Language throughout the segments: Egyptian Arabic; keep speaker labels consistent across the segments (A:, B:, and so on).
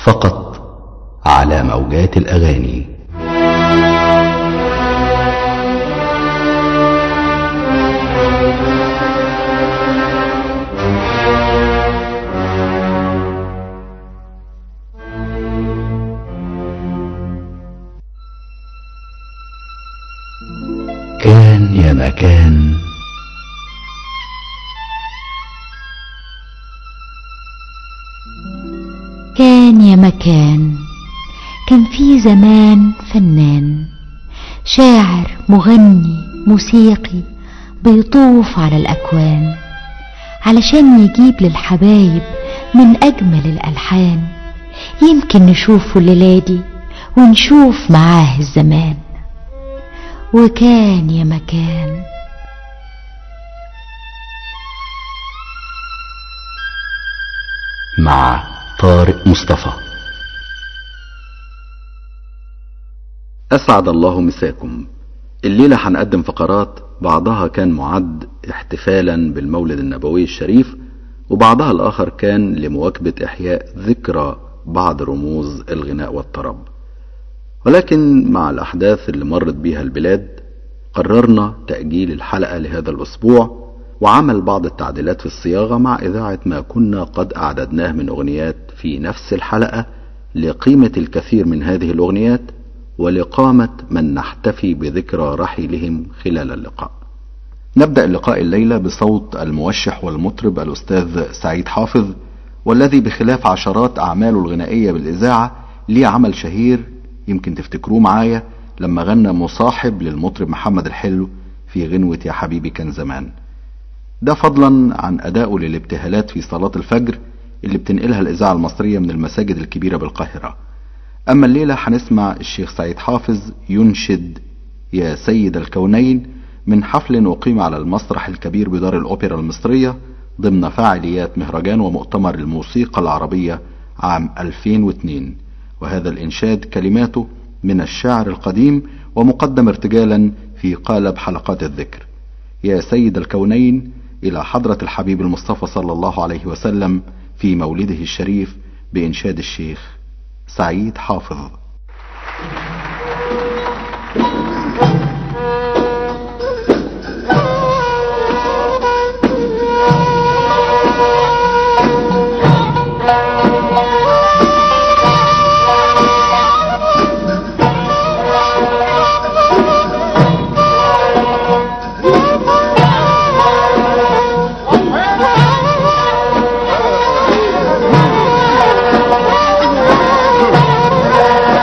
A: فقط على موجات الأغاني كان يا مكان
B: كان يا مكان كان في زمان فنان شاعر مغني موسيقي بيطوف على الأكوان علشان يجيب للحبايب من أجمل الألحان يمكن نشوفه الليلة دي ونشوف معاه الزمان وكان يا مكان
A: مع طارق مصطفى
C: أسعد الله مساكم الليلة هنقدم فقرات بعضها كان معد احتفالا بالمولد النبوي الشريف وبعضها الآخر كان لمواكبة إحياء ذكرى بعض رموز الغناء والطرب ولكن مع الأحداث اللي مرت بيها البلاد قررنا تأجيل الحلقة لهذا الأسبوع وعمل بعض التعديلات في الصياغة مع إذاعة ما كنا قد أعددناه من أغنيات في نفس الحلقة لقيمة الكثير من هذه الأغنيات ولقامة من نحتفي بذكرى رحيلهم خلال اللقاء نبدأ اللقاء الليلة بصوت الموشح والمطرب الأستاذ سعيد حافظ والذي بخلاف عشرات أعماله الغنائية بالإذاعة ليه عمل شهير يمكن تفتكروه معايا لما غنى مصاحب للمطرب محمد الحلو في غنوة يا حبيبي كان زمان ده فضلا عن أدائه للابتهالات في صلاة الفجر اللي بتنقلها الإذاعة المصرية من المساجد الكبيرة بالقاهرة أما الليلة هنسمع الشيخ سعيد حافظ ينشد يا سيد الكونين من حفل أقيم على المسرح الكبير بدار الأوبرا المصرية ضمن فعاليات مهرجان ومؤتمر الموسيقى العربية عام 2002 وهذا الإنشاد كلماته من الشاعر القديم ومقدم ارتجالا في قالب حلقات الذكر يا سيد الكونين إلى حضرة الحبيب المصطفى صلى الله عليه وسلم في مولده الشريف بإنشاد الشيخ سعيد حافظ
D: Yeah.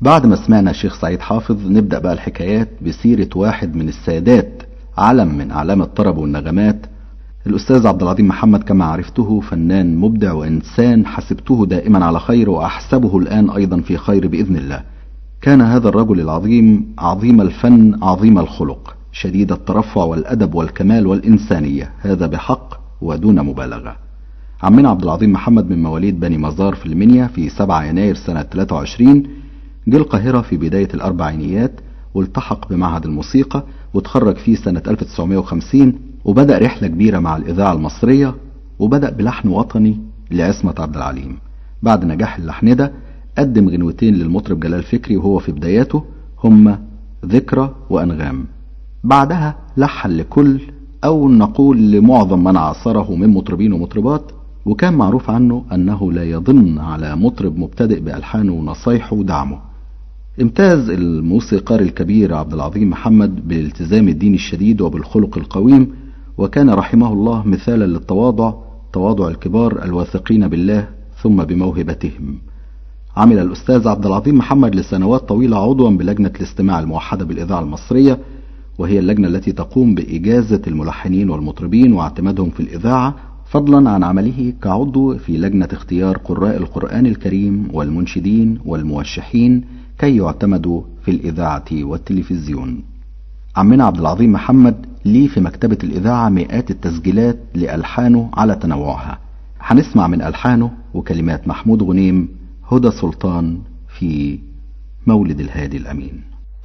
C: بعد ما سمعنا الشيخ سعيد حافظ نبدأ بقى الحكايات بسيرة واحد من السادات علم من أعلام الطرب والنغمات الأستاذ عبد العظيم محمد كما عرفته فنان مبدع وإنسان حسبته دائما على خير وأحسبه الآن أيضا في خير بإذن الله كان هذا الرجل العظيم عظيم الفن عظيم الخلق شديد الترفع والأدب والكمال والإنسانية هذا بحق ودون مبالغة عمنا عبد العظيم محمد من مواليد بني مزار في المنيا في 7 يناير سنة 23 جه القاهرة في بداية الأربعينيات والتحق بمعهد الموسيقى وتخرج فيه سنة 1950 وبدأ رحلة كبيرة مع الإذاعة المصرية وبدأ بلحن وطني لعصمة عبد العليم بعد نجاح اللحن ده قدم غنوتين للمطرب جلال فكري وهو في بداياته هما ذكرى وأنغام بعدها لحن لكل أو نقول لمعظم من عاصره من مطربين ومطربات وكان معروف عنه أنه لا يضن على مطرب مبتدئ بألحانه ونصايحه ودعمه امتاز الموسيقار الكبير عبد العظيم محمد بالالتزام الديني الشديد وبالخلق القويم وكان رحمه الله مثالا للتواضع تواضع الكبار الواثقين بالله ثم بموهبتهم عمل الأستاذ عبد العظيم محمد لسنوات طويلة عضوا بلجنة الاستماع الموحدة بالإذاعة المصرية وهي اللجنة التي تقوم بإجازة الملحنين والمطربين واعتمادهم في الإذاعة فضلا عن عمله كعضو في لجنة اختيار قراء القرآن الكريم والمنشدين والموشحين كي يعتمدوا في الإذاعة والتلفزيون عمنا عبد العظيم محمد ليه في مكتبة الإذاعة مئات التسجيلات لألحانه على تنوعها هنسمع من ألحانه وكلمات محمود غنيم هدى سلطان في مولد الهادي الأمين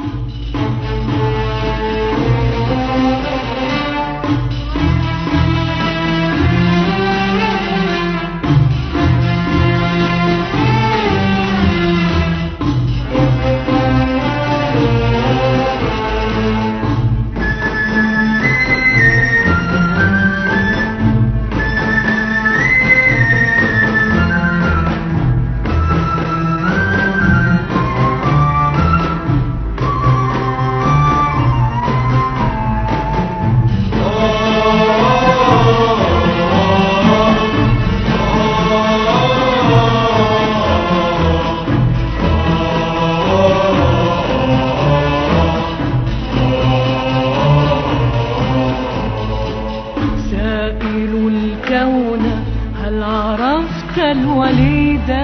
D: سائل الكون هل عرفت الوليدا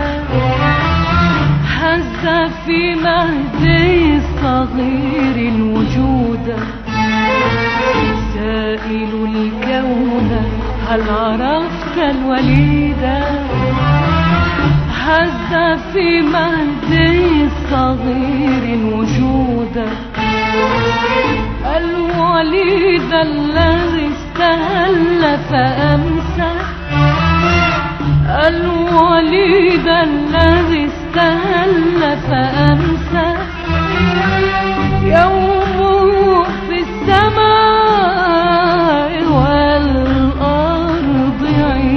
D: هز في مهدي الصغير الوجود سائل الكون هل عرفت الوليدا هز في مهدي الصغير الوجود الوليد الذي استهل فأمسى الوليد الذي استهل فأمسى يومه في السماء والأرض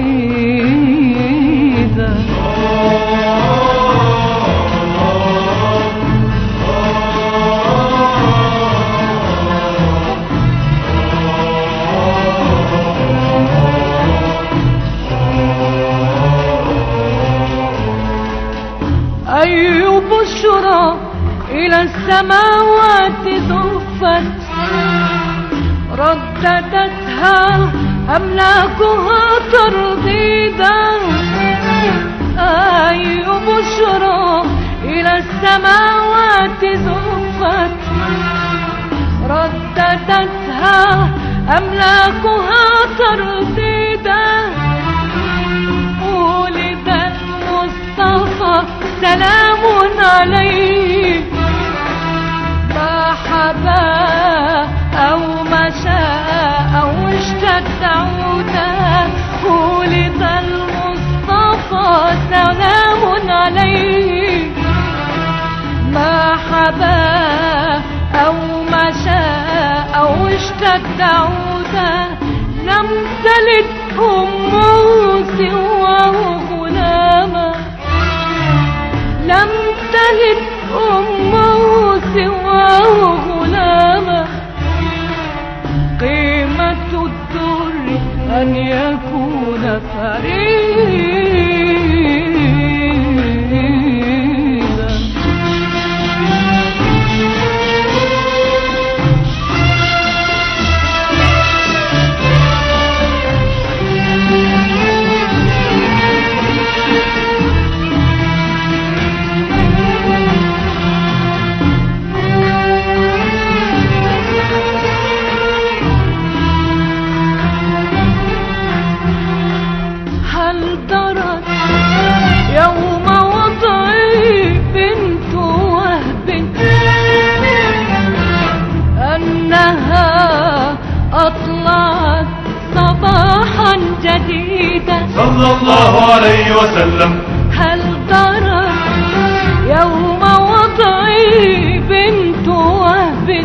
D: عيدا أي بشرى إلى السماوات زفت رددتها أملاكها ترديدا أي بشرى إلى السماوات زفت رددتها أملاكها ترديدا ولد المصطفى سلام عليه ما حبا أو مشى أو اشتد عودا ولد المصطفى سلام عليه ما حبا أو مشى أو اشتد عودا لم تلد أمه سواه غلاما لم تلد أمه سواه غلاما قيمة الدر أن يكون فريدا درت يوم وضعي بنت وهب أنها أطلعت صباحا جديدا
E: صلى الله عليه وسلم
D: هل درت يوم وضعي بنت وهب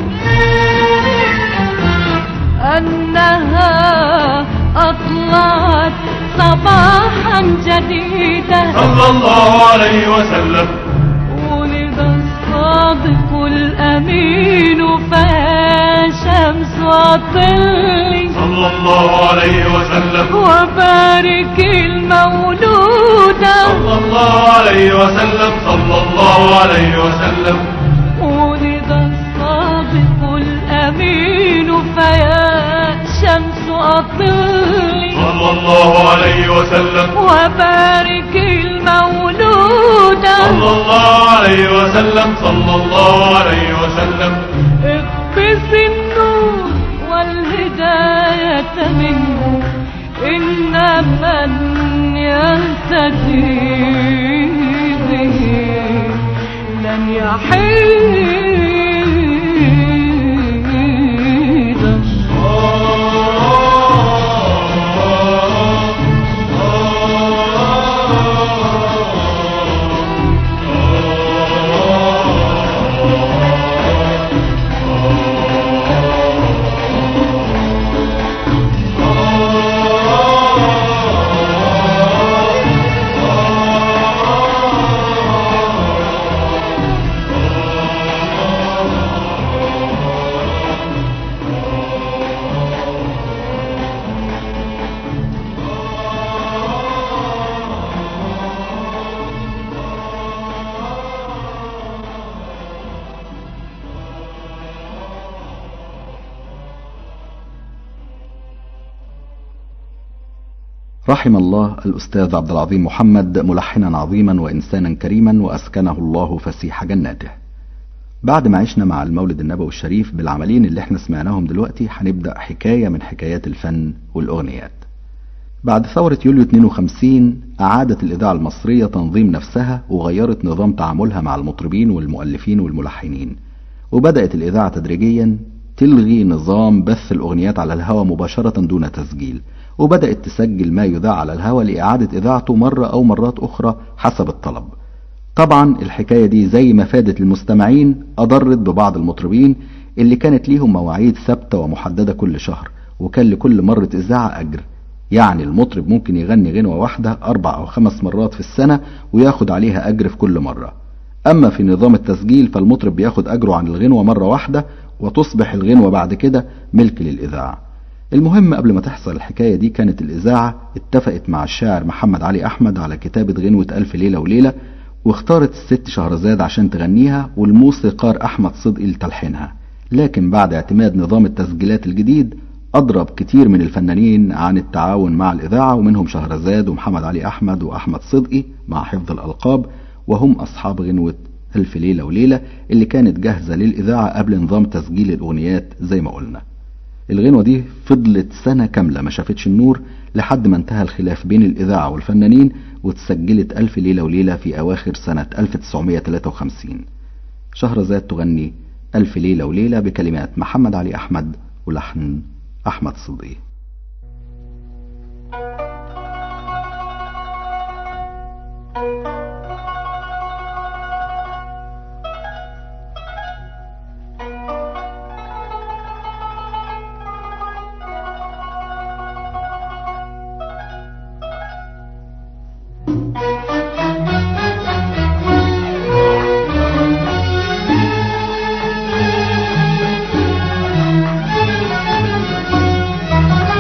D: أنها أطلعت صباحا جديدا
E: صلى الله عليه وسلم
D: ولد الصادق الأمين فيا شمس أطلي
E: صلى الله عليه وسلم
D: وبارك المولودة
E: صلى الله عليه وسلم صلى الله عليه وسلم
D: ولد الصادق الأمين فيا شمس أطلي
E: صلى الله عليه وسلم
D: وبارك المولودة
E: صلى الله عليه وسلم صلى الله عليه وسلم
D: اقبس النور والهداية منه إن من يهتدي به لن يحيد
C: رحم الله الأستاذ عبد العظيم محمد ملحنا عظيما وإنسانا كريما وأسكنه الله فسيح جناته بعد ما عشنا مع المولد النبوي الشريف بالعملين اللي احنا سمعناهم دلوقتي هنبدأ حكاية من حكايات الفن والأغنيات بعد ثورة يوليو 52 أعادت الإذاعة المصرية تنظيم نفسها وغيرت نظام تعاملها مع المطربين والمؤلفين والملحنين وبدأت الإذاعة تدريجيا تلغي نظام بث الأغنيات على الهواء مباشرة دون تسجيل وبدأت تسجل ما يذاع على الهواء لإعادة إذاعته مرة أو مرات أخرى حسب الطلب طبعا الحكاية دي زي ما فادت المستمعين أضرت ببعض المطربين اللي كانت ليهم مواعيد ثابتة ومحددة كل شهر وكان لكل مرة إذاعة أجر يعني المطرب ممكن يغني غنوة واحدة أربع أو خمس مرات في السنة وياخد عليها أجر في كل مرة أما في نظام التسجيل فالمطرب بياخد أجره عن الغنوة مرة واحدة وتصبح الغنوة بعد كده ملك للإذاعة المهم قبل ما تحصل الحكاية دي كانت الإذاعة اتفقت مع الشاعر محمد علي أحمد على كتابة غنوة ألف ليلة وليلة واختارت الست شهرزاد عشان تغنيها والموسيقار أحمد صدقي لتلحينها لكن بعد اعتماد نظام التسجيلات الجديد أضرب كتير من الفنانين عن التعاون مع الإذاعة ومنهم شهرزاد ومحمد علي أحمد وأحمد صدقي مع حفظ الألقاب وهم أصحاب غنوة ألف ليلة وليلة اللي كانت جاهزة للإذاعة قبل نظام تسجيل الأغنيات زي ما قلنا الغنوة دي فضلت سنة كاملة ما شافتش النور لحد ما انتهى الخلاف بين الإذاعة والفنانين واتسجلت ألف ليلة وليلة في أواخر سنة 1953 شهرزاد تغني ألف ليلة وليلة بكلمات محمد علي أحمد ولحن أحمد صدقي
F: Thank you.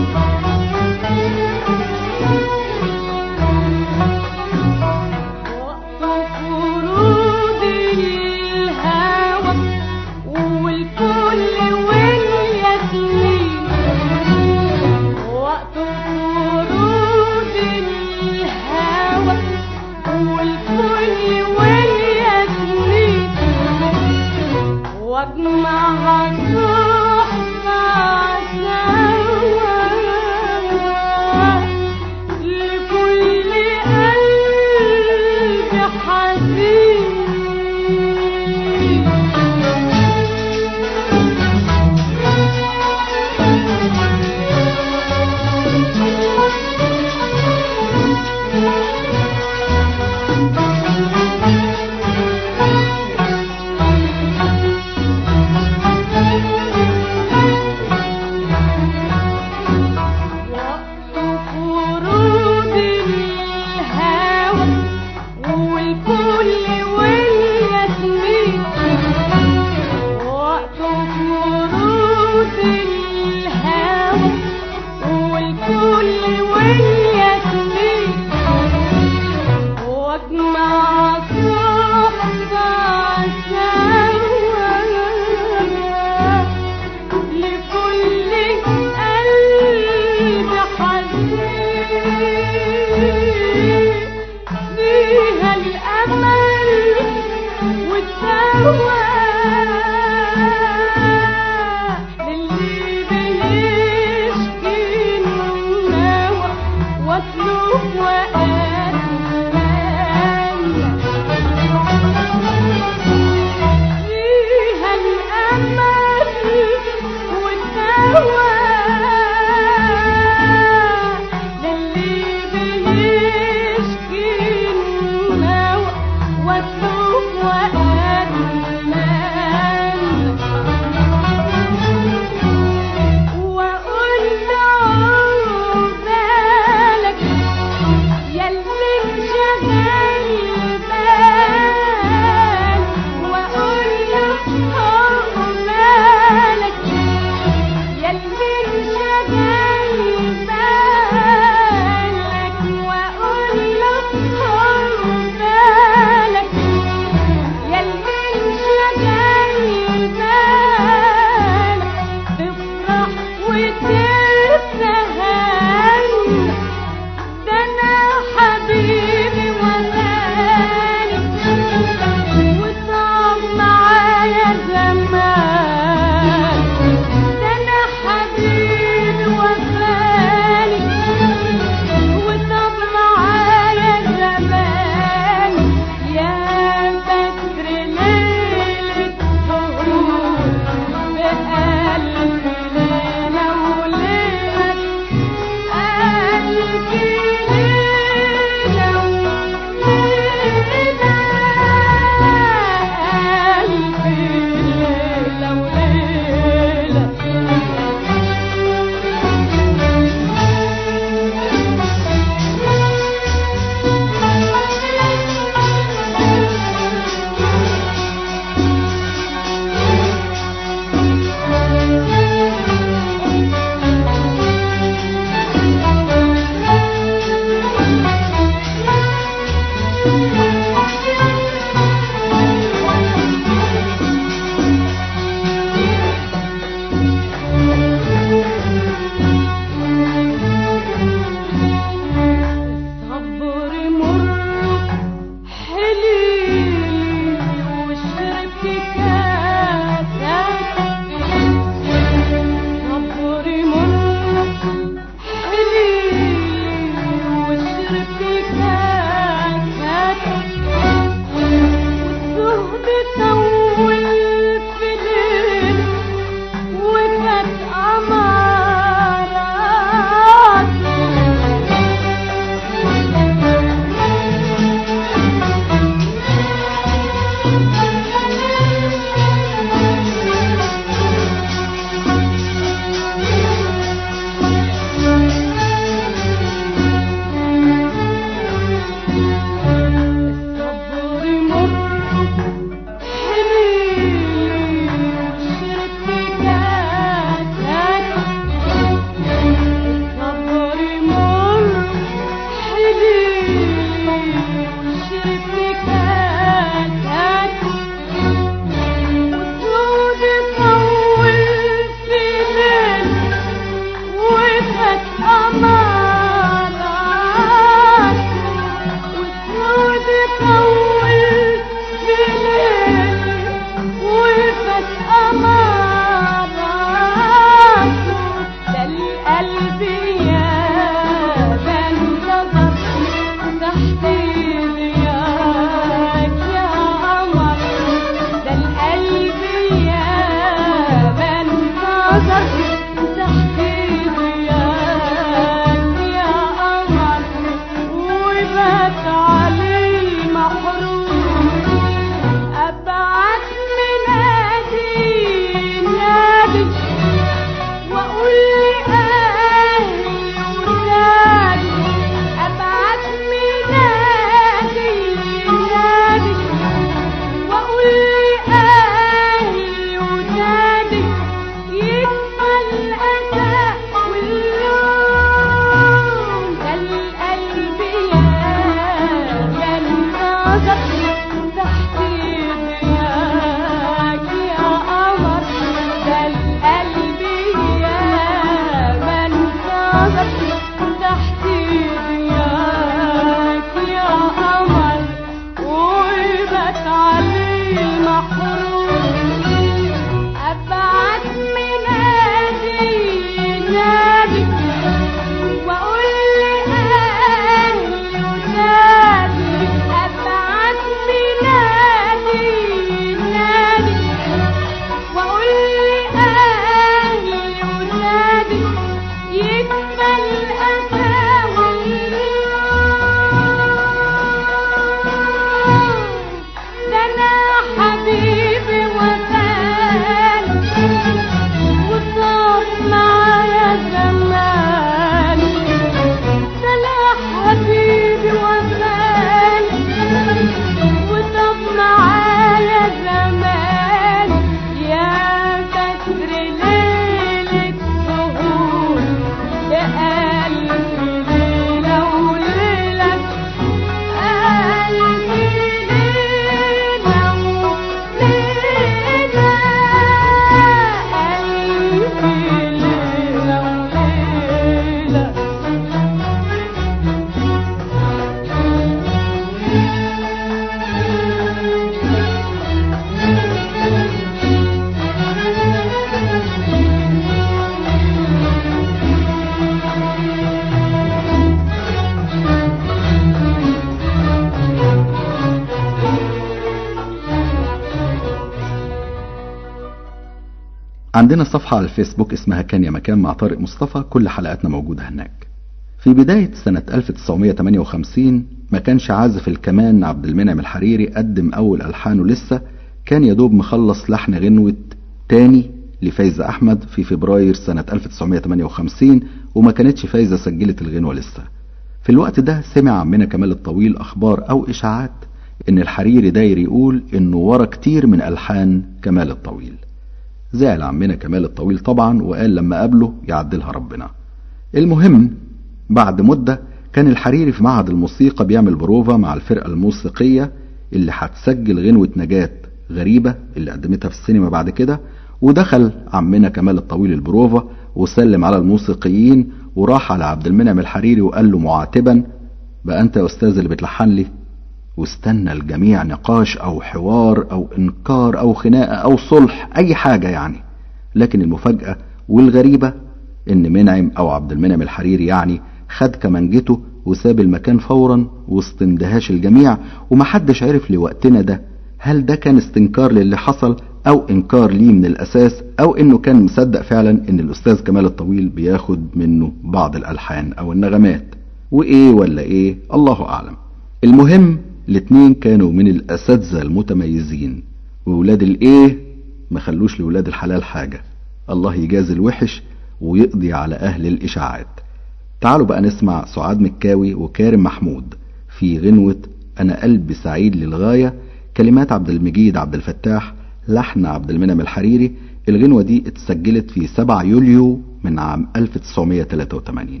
C: عندنا صفحة على الفيسبوك اسمها كان يا مكان مع طارق مصطفى كل حلقاتنا موجودة هناك في بداية سنة 1958 ما كانش عازف الكمان عبد المنعم الحريري قدم أول ألحانه لسه كان يدوب مخلص لحن غنوة تاني لفايزة أحمد في فبراير سنة 1958 وما كانتش فايزة سجلت الغنوة لسه في الوقت ده سمع عمنا كمال الطويل أخبار أو إشاعات إن الحريري داير يقول إنه ورا كتير من ألحان كمال الطويل زعل عمنا كمال الطويل طبعا وقال لما قابله يعدلها ربنا المهم بعد مدة كان الحريري في معهد الموسيقى بيعمل بروفا مع الفرقة الموسيقية اللي هتسجل غنوة نجاة غريبة اللي قدمتها في السينما بعد كده ودخل عمنا كمال الطويل البروفا وسلم على الموسيقيين وراح على عبد المنعم الحريري وقال له معاتبا بقى انت يا استاذ اللي بتلحن لي واستنى الجميع نقاش او حوار او انكار او خناقه او صلح اي حاجه يعني لكن المفاجاه والغريبه ان منعم او عبد المنعم الحريري يعني خد كمانجته وساب المكان فورا وسط اندهاش الجميع ومحدش عرف لوقتنا ده هل ده كان استنكار للي حصل او انكار ليه من الاساس او انه كان مصدق فعلا ان الاستاذ كمال الطويل بياخد منه بعض الالحان او النغمات وايه ولا ايه الله اعلم المهم الاتنين كانوا من الاساتذه المتميزين وولاد الايه ما خلوش لولاد الحلال حاجه الله يجازي الوحش ويقضي على اهل الاشاعات تعالوا بقى نسمع سعاد مكاوي وكارم محمود في غنوة أنا قلبي سعيد للغاية كلمات عبد المجيد عبد الفتاح لحن عبد المنعم الحريري الغنوة دي اتسجلت في 7 يوليو من عام 1983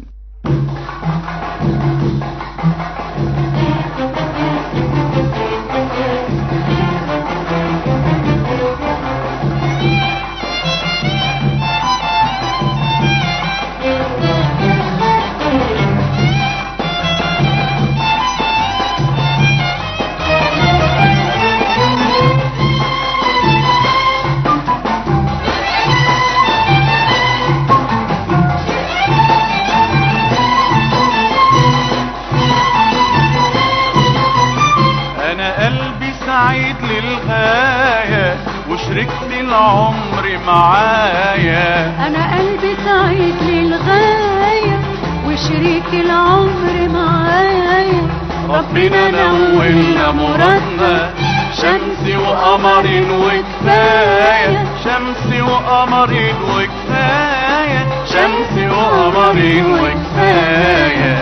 E: انا قلبي سعيد للغاية وشركت العمر معايا
D: أنا قلبي سعيد للغاية وشريك العمر معايا
E: ربنا نولنا مرادنا شمس وقمر وكفاية شمس وقمر وكفاية شمس وقمر وكفاية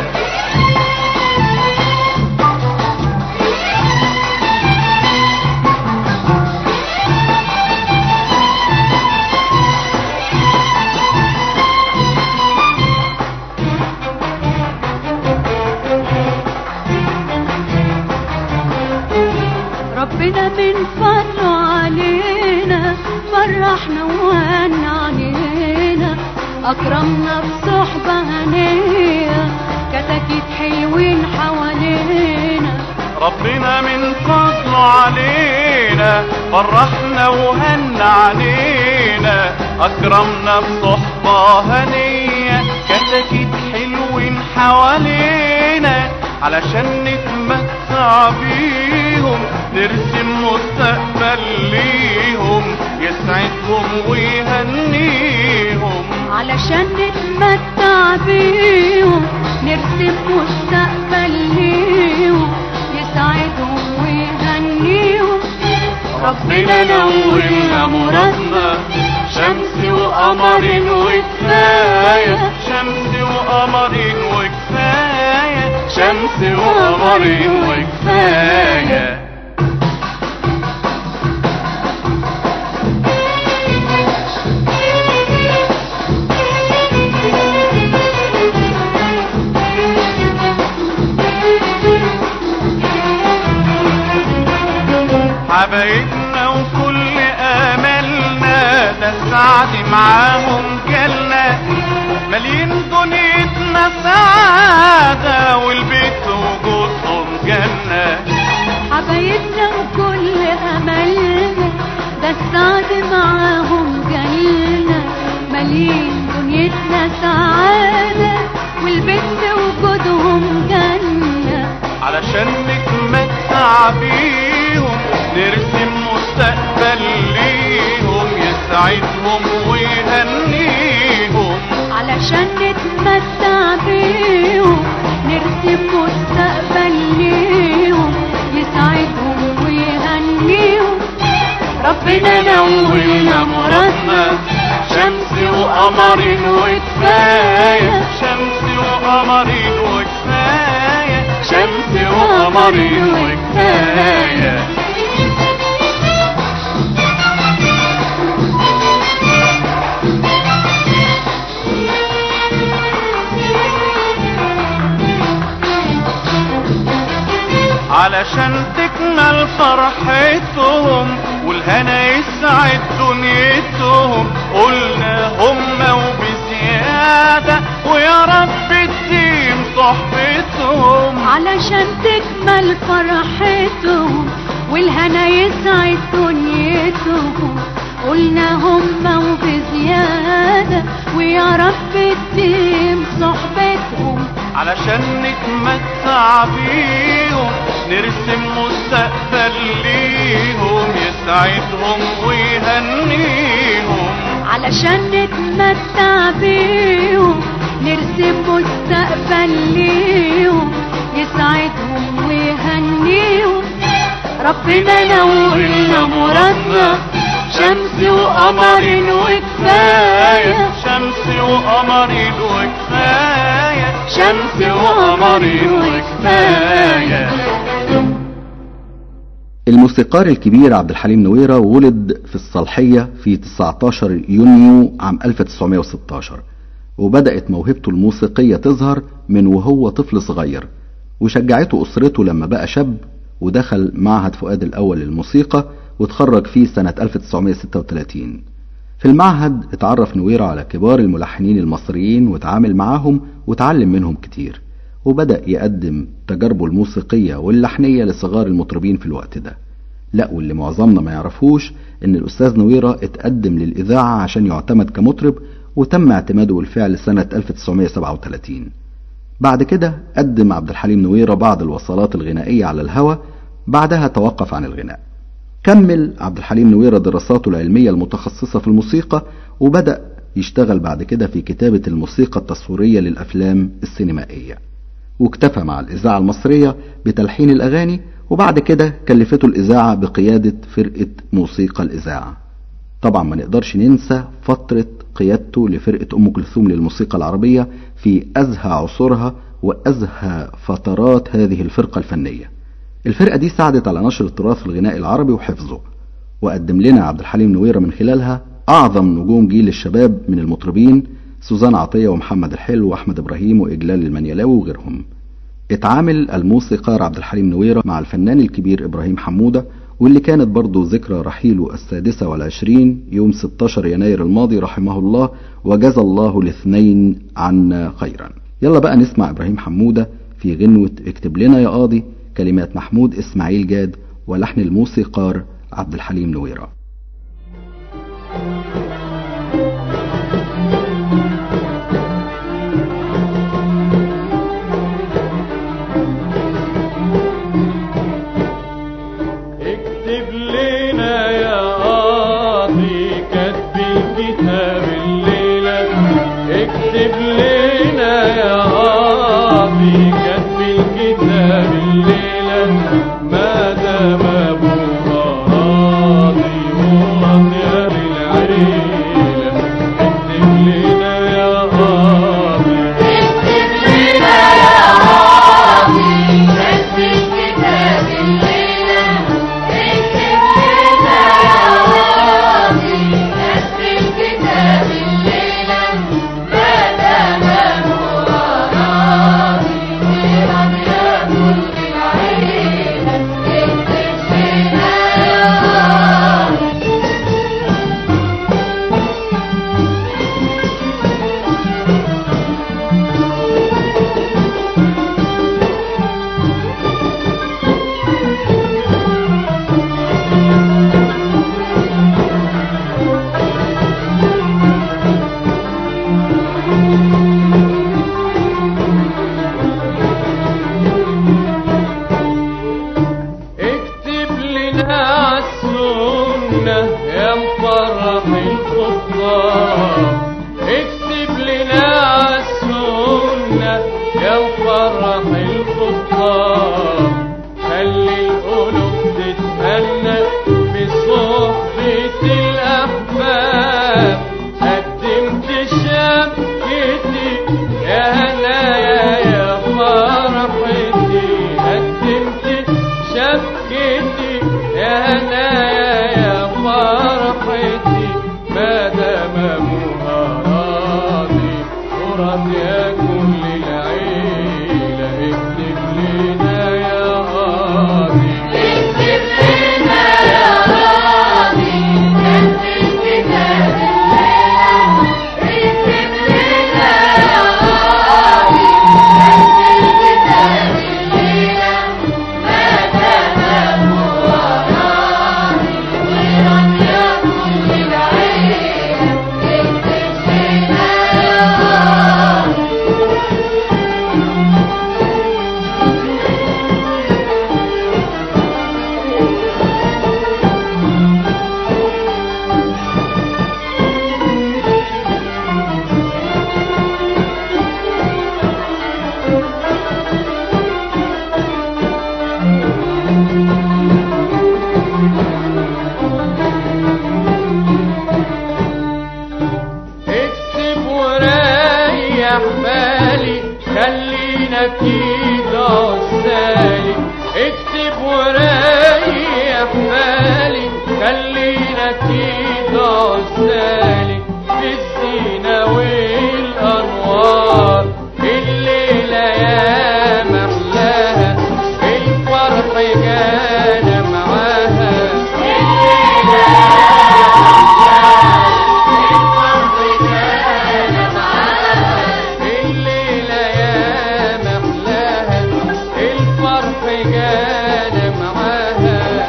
D: ربنا من فضله علينا فرحنا وهن علينا أكرمنا بصحبة هنية كتاكيت حلوين حوالينا
E: ربنا من فضله علينا فرحنا وهن علينا أكرمنا بصحبة هنية كتاكيت حلوين حوالينا علشان نتمتع بيهم نرسم مستقبل ليهم يسعدهم ويهنيهم
D: علشان نتمتع بيهم نرسم مستقبل ليهم يسعدهم ويهنيهم
E: ربنا نولنا مرادنا شمس وقمر وكفاية شمس وقمر وكفاية شمس وقمر وكفاية حبايبنا وكل املنا ده السعد معاهم جالنا مالين دنيتنا سعادة والبيت وجودهم جنة
D: حبايبنا وكل أملنا ده السعد معاهم جالنا مالين دنيتنا سعادة والبنت وجودهم جنة
E: علشان نتمتع بيهم نرسم مستقبل ليهم يسعدهم ويهنيهم
D: علشان نتمتع بيهم نرسم مستقبل ليهم يسعدهم ويهنيهم ربنا نولنا مرادنا
E: شمس وقمر وكفاية شمس وقمر وكفاية شمس وقمر وكفاية علشان تكمل فرحتهم والهنا يسعد دنيتهم قلنا هما وبزيادة ويا رب تديم صحبتهم
D: علشان تكمل فرحتهم والهنا يسعد دنيتهم قلنا هما وبزيادة ويا رب تديم صحبتهم
E: علشان نتمتع بيهم نرسم مستقبل ليهم يسعدهم ويهنيهم
D: علشان نتمتع بيهم نرسم مستقبل ليهم يسعدهم ويهنيهم ربنا نولنا مرادنا شمس وقمر وكفاية
E: شمس وقمر وكفاية
D: شمس وقمر وكفاية
C: الموسيقار الكبير عبد الحليم نويرة ولد في الصالحية في 19 يونيو عام 1916 وبدأت موهبته الموسيقية تظهر من وهو طفل صغير وشجعته أسرته لما بقى شاب ودخل معهد فؤاد الأول للموسيقى وتخرج فيه سنة 1936 في المعهد اتعرف نويرة على كبار الملحنين المصريين وتعامل معاهم وتعلم منهم كتير وبدأ يقدم تجاربه الموسيقية واللحنية لصغار المطربين في الوقت ده لا واللي معظمنا ما يعرفوش ان الاستاذ نويرة اتقدم للاذاعة عشان يعتمد كمطرب وتم اعتماده بالفعل سنة 1937 بعد كده قدم عبد الحليم نويرة بعض الوصلات الغنائية على الهوى بعدها توقف عن الغناء كمل عبد الحليم نويرة دراساته العلمية المتخصصة في الموسيقى وبدأ يشتغل بعد كده في كتابة الموسيقى التصويرية للأفلام السينمائية واكتفى مع الإذاعة المصرية بتلحين الأغاني وبعد كده كلفته الإذاعة بقيادة فرقة موسيقى الإذاعة طبعا ما نقدرش ننسى فترة قيادته لفرقة أم كلثوم للموسيقى العربية في أزهى عصورها وأزهى فترات هذه الفرقة الفنية الفرقة دي ساعدت على نشر التراث الغنائي العربي وحفظه وقدم لنا عبد الحليم نويرة من خلالها أعظم نجوم جيل الشباب من المطربين سوزان عطية ومحمد الحلو وأحمد إبراهيم وإجلال المنيلاوي وغيرهم اتعامل الموسيقار عبد الحليم نويرة مع الفنان الكبير إبراهيم حمودة واللي كانت برضه ذكرى رحيله السادسة والعشرين يوم 16 يناير الماضي رحمه الله وجزى الله الاثنين عنا خيرا يلا بقى نسمع إبراهيم حمودة في غنوة اكتب لنا يا قاضي كلمات محمود إسماعيل جاد ولحن الموسيقار عبد الحليم نويرة
E: اكتب لنا يا قاضي كتب الكتاب الليلة اكتب لنا يا قاضي كتب الكتاب الليلة ما دام ابوها راضي
F: اكتب وريح بالي خلينا كده عسالي اكتب وريح بالي خلينا كده عسالي في الزينة والأنوار الليلة يا محلاها الفرح جانا معاها الليلة يا محلاها الفرح جانا معاها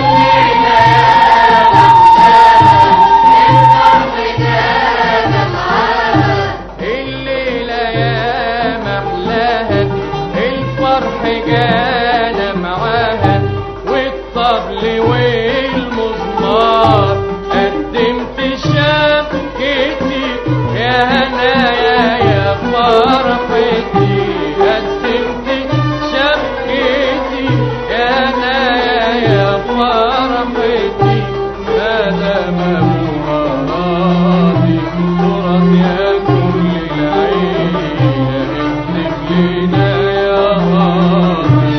F: الليلة يا محلاها الفرح جانا معاها والطبل والمزمار قدمت شبكتي يا هنايا يا فرحتي قدمت شبكتي يا هنايا يا فرحتي هذا ما هو راضي ترى يا كل العيلة اكتب لنا يا راضي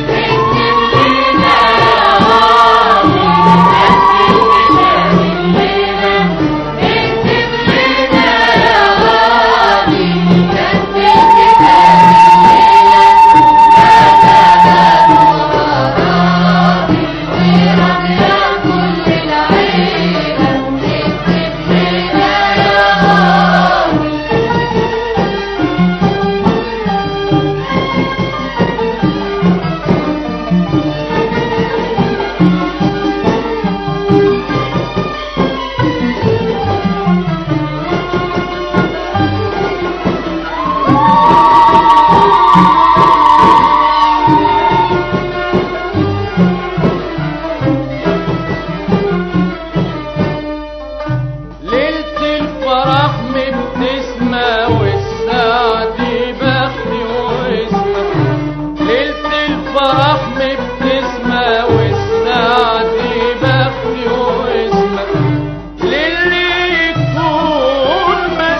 F: ليلة الفرح مبتسمة والسعد بختي واسمة ليلة الفرح مبتسمة والسعد بختي واسمة للي يكون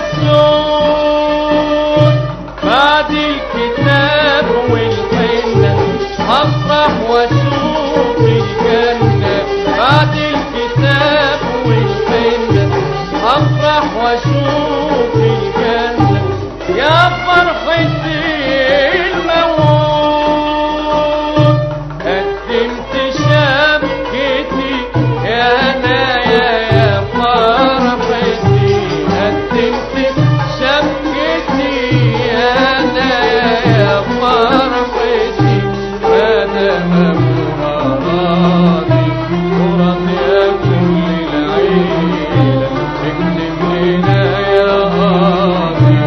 F: مسؤول بعد الكتاب والحنة أفرح وأشوف الجنة بعد الكتاب والحنة أفرح وأشوف الجنة يا فرحتي الموت قدمت شبكتي يا هنايا يا فرحتي قدمت شبكتي يا هنايا يا فرحتي هذا ممنوع راضي وراضي يا كل العيلة اكتب لنا يا راضي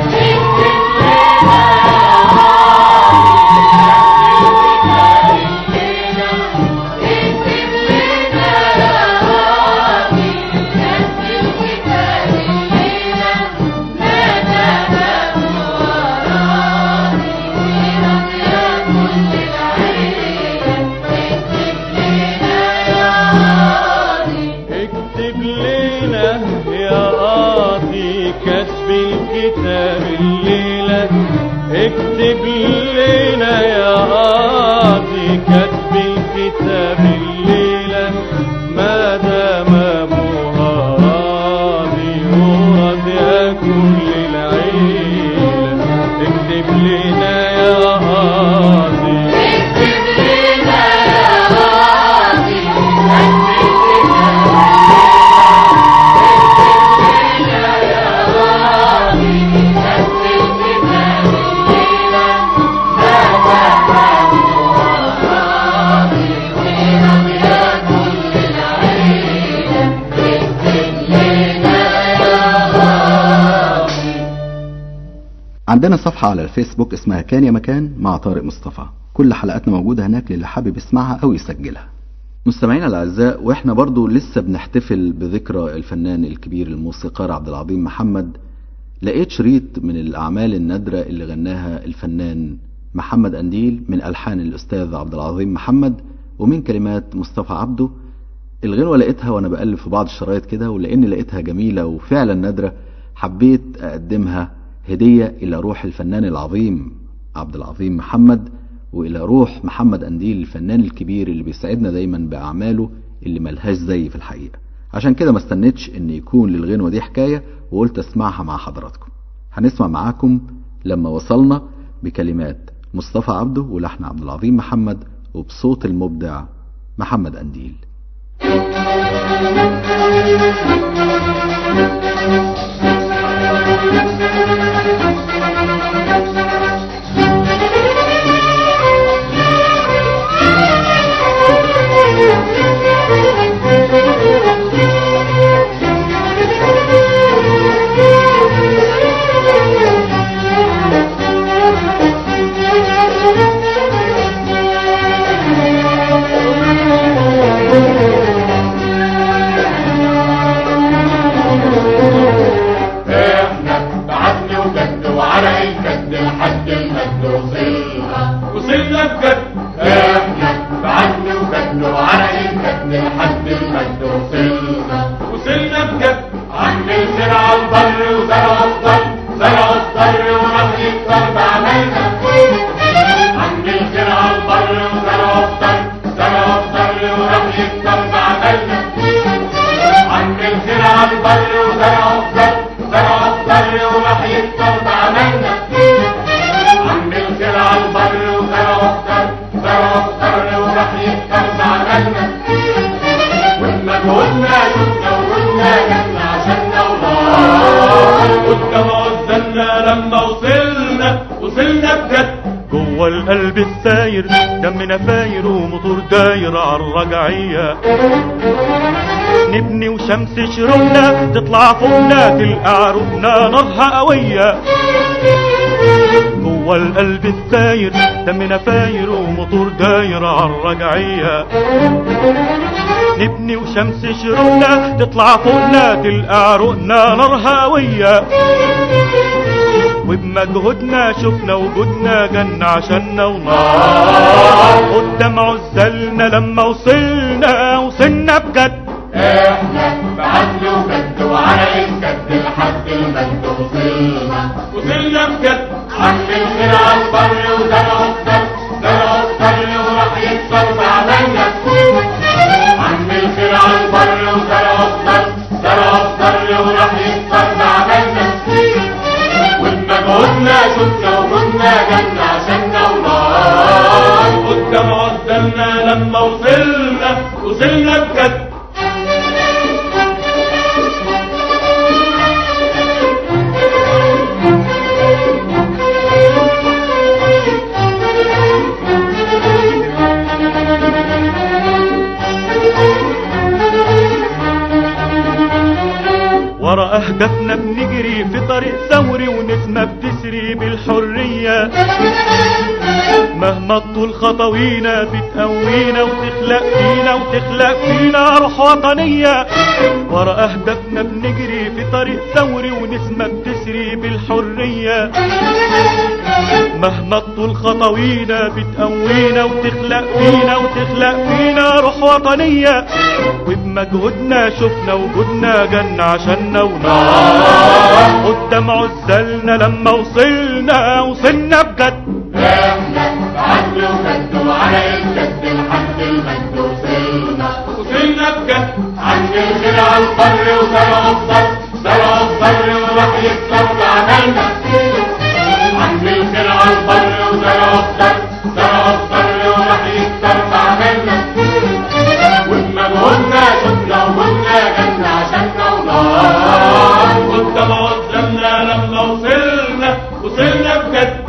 F: اكتب لنا يا قاضي كتب الكتاب الليلة اكتب لنا يا قاضي كتب الكتاب الليلة ما دام ابوها راضي وراضي يا كل العيلة اكتب لنا يا قاضي
C: عندنا صفحة على الفيسبوك اسمها كان يا مكان مع طارق مصطفى كل حلقاتنا موجودة هناك للي حابب يسمعها أو يسجلها مستمعينا الأعزاء وإحنا برضو لسه بنحتفل بذكرى الفنان الكبير الموسيقار عبد العظيم محمد لقيت شريط من الأعمال النادرة اللي غناها الفنان محمد أنديل من ألحان الأستاذ عبد العظيم محمد ومن كلمات مصطفى عبده الغنوة لقيتها وانا بقلب في بعض الشرايط كده ولاني لقيتها جميلة وفعلا نادرة حبيت اقدمها هدية الى روح الفنان العظيم عبد العظيم محمد والى روح محمد انديل الفنان الكبير اللي بيسعدنا دايما باعماله اللي ملهاش زي في الحقيقة عشان كده ما استنيتش ان يكون للغنوة دي حكاية وقلت اسمعها مع حضراتكم هنسمع معاكم لما وصلنا بكلمات مصطفى عبده ولحن عبد العظيم محمد وبصوت المبدع محمد أنديل
F: احنا بعدني وجد وعلى الجد لحد المجد وصلنا وصلنا بجد احنا بعدني وجد وعلى الجد لحد المجد وصلنا وصلنا بجد عم الخير على البر وزرع الضر زرع الضر وراح يكتر بعملنا عم الخير على البر وزرع الضر زرع الضر وراح يكتر بعملنا عم الخير على البر وزرع الضر زرع الضر وراح يكتر بعملنا عم الخير على البر وزرع الضر زرع الضر وراح يكتر بعملنا وبمجهودنا شفنا وقلنا جنة عشاننا الله قدام عزلنا لما وصلنا وصلنا بجد
E: جوه القلب الساير دمنا فاير وموتور داير عالرجعية نبني وشمس شروقنا تطلع فوقنا تلقى عروقنا نارها قوية جوه القلب الساير دمنا فاير وموتور داير عالرجعية نبني وشمس شروقنا تطلع فوقنا تلقى عروقنا نارها قوية وبمجهودنا شفنا وجودنا جنة عشاننا ونار قدام عزلنا لما وصلنا وصلنا بجد
F: احنا بعدل وجد وعلى الجد لحد المجد وصلنا وصلنا بجد عم الخير على البر وزرع الضر زرع الضر وراح يكسر بعملنا عم الخير على البر وزرع الضر زرع الضر وراح يكسر بعملنا وبمجهودنا شفنا وجودنا جنة عشاننا ونار قدام عزلنا لما وصلنا وصلنا بجد
E: ورا أهدافنا بنجري في طريق ثوري ونسمة بتسري بالحرية مهما تطول خطوينا بتقوينا وتخلق فينا وتخلق فينا روح وطنية ورا أهدافنا بنجري في طريق ثوري ونسمة بتسري بالحرية مهما تطول خطوينا بتقوينا وتخلق فينا وتخلق فينا روح وطنية وبمجهودنا شفنا وجودنا جنة عشاننا ونار قدام عزلنا لما وصلنا وصلنا بجد
F: احنا بعدل وجد وعلى الجد لحد المجد وصلنا وصلنا بجد عند الخير على البر وزرع الضر زرع الضر وراح يكسر بعملنا عند الخير على البر وزرع الضر زرع الضر وراح يكسر بعملنا وبمجهودنا شفنا وجودنا جنة عشاننا ونار قدام عزلنا لما وصلنا وصلنا بجد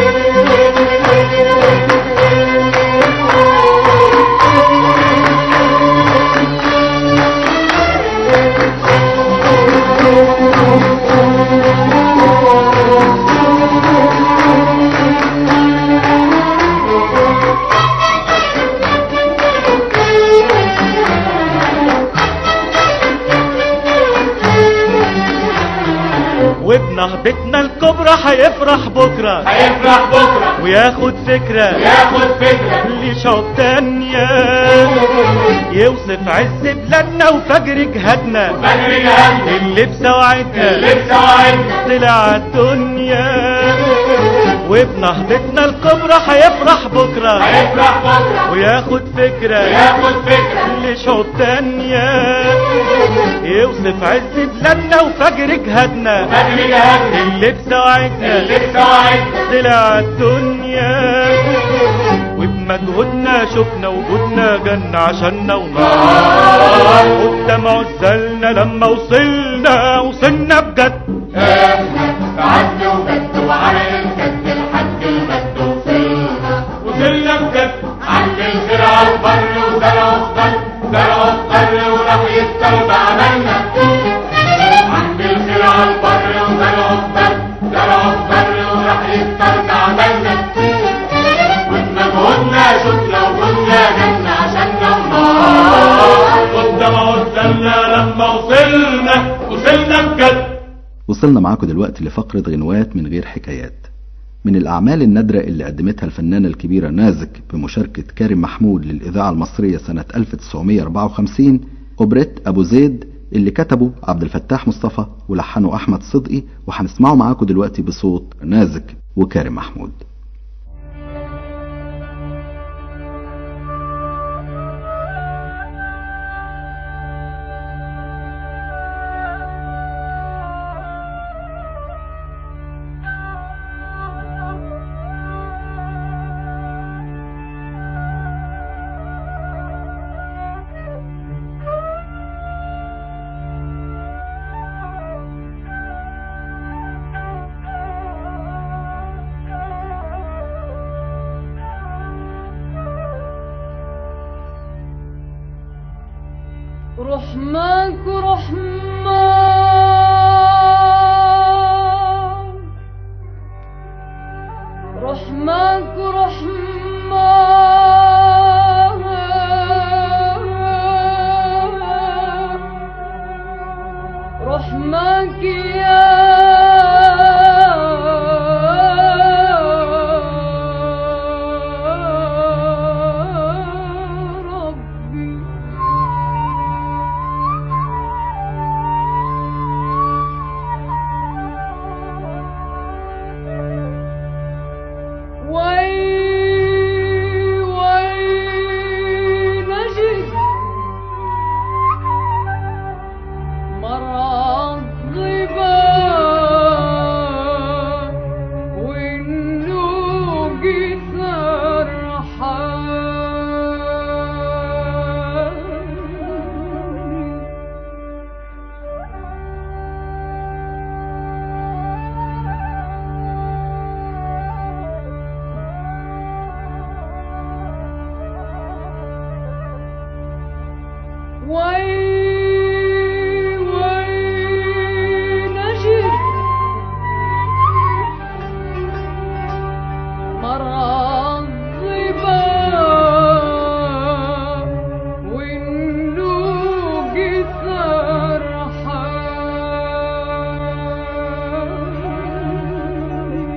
E: وبنهضتنا الكبرى هيفرح بكرة
F: هيفرح بكرة
E: وياخد فكرة
F: ياخد فكرة
E: لي شوط تانية يوصف عز بلادنا وفجر جهادنا
F: فجر جهادنا
E: اللي بسوعتنا
F: اللي بسوعدنا
E: طلع الدنيا وبنهضتنا الكبرى هيفرح بكرة
F: هيفرح بكرة
E: وياخد فكرة
F: وياخد فكرة
E: لشوط تانية يوصف عز بلادنا وفجر جهادنا
F: فجر جهادنا
E: اللي بسوعتنا
F: اللي بسوعدنا
E: طلع الدنيا وبمجهودنا شفنا وجودنا جنة عشاننا ونار وبدمع الزلنا لما وصلنا وصلنا بجد
F: احنا بعد وجد وعرق الجد لحد المجد وصلنا وصلنا بجد عند الخير على البر وزرعوا في بر زرعوا في بر وراح يكتر بعملنا عند الخير على البر وزرعوا في بر زرعوا في بر وراح يكتر بعملنا وبمجهودنا شفنا وكنا جنة عشاننا ونار
E: والدمع الزلنا لما وصلنا وصلنا بجد
C: وصلنا معاكم دلوقتي لفقرة غنوات من غير حكايات من الأعمال النادرة اللي قدمتها الفنانة الكبيرة نازك بمشاركة كارم محمود للإذاعة المصرية سنة 1954 أوبريت أبو زيد اللي كتبه عبد الفتاح مصطفى ولحنه أحمد صدقي وهنسمعه معاكم دلوقتي بصوت نازك وكارم محمود
D: رحمك رحمن رحمك رحمن رحمك يا ربي وي وي نجد مراغبا والنوق سرحان وي وي نجد مراغبا والنوق سرحان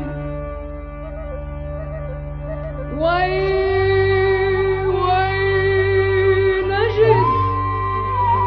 D: وي وي نجد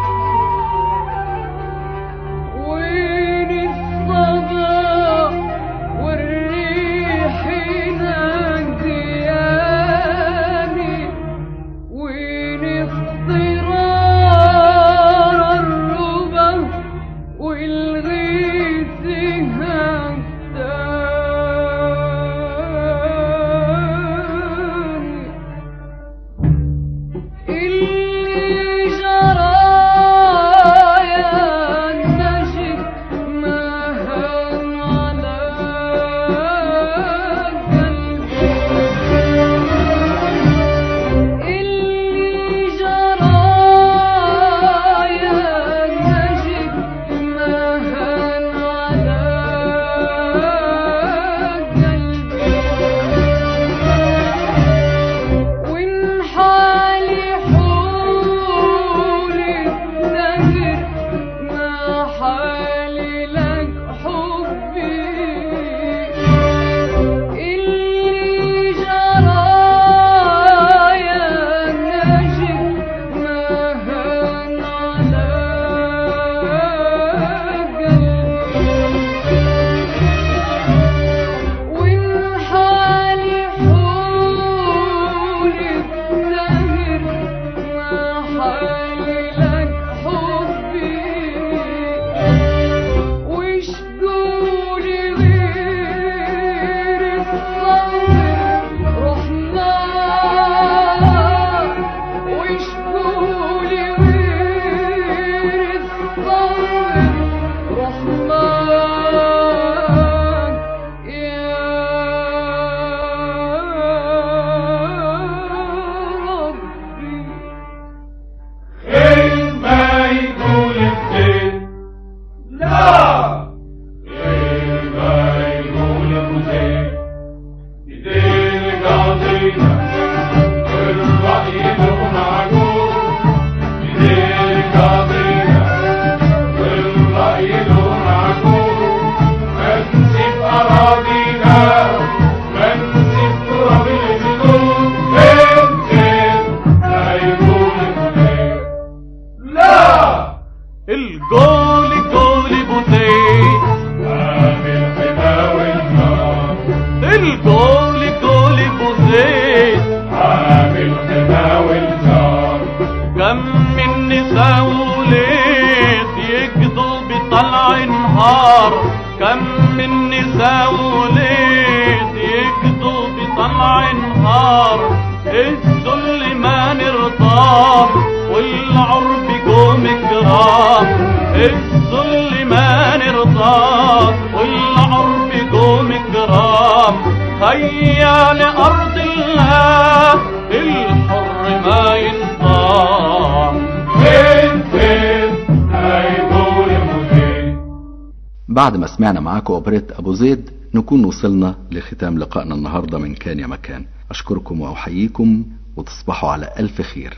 E: نساء وليد يقضوا بطلع نهار كم من نساء وليد يقضوا بطلع نهار الذل ما نرضاه والعرب قوم كرام الذل ما نرضاه والعرب قوم كرام هيا لأرض الله الحر ما ينطام
F: فين فين هيدور المدير
C: بعد ما سمعنا معاكم اوبريت ابو زيد نكون وصلنا لختام لقائنا النهارده من كان يا مكان اشكركم واحييكم وتصبحوا على الف خير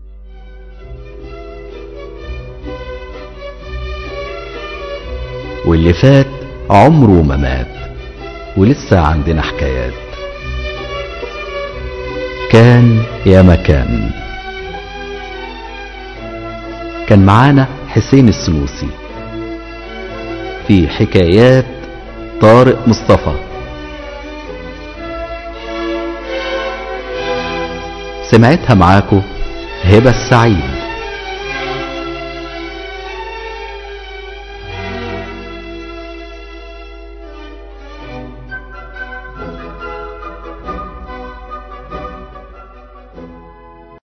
A: واللي فات عمره ما مات ولسه عندنا حكايات كان يا مكان كان معانا حسين السنوسي في حكايات طارق مصطفى سمعتها معاكو هبة السعيد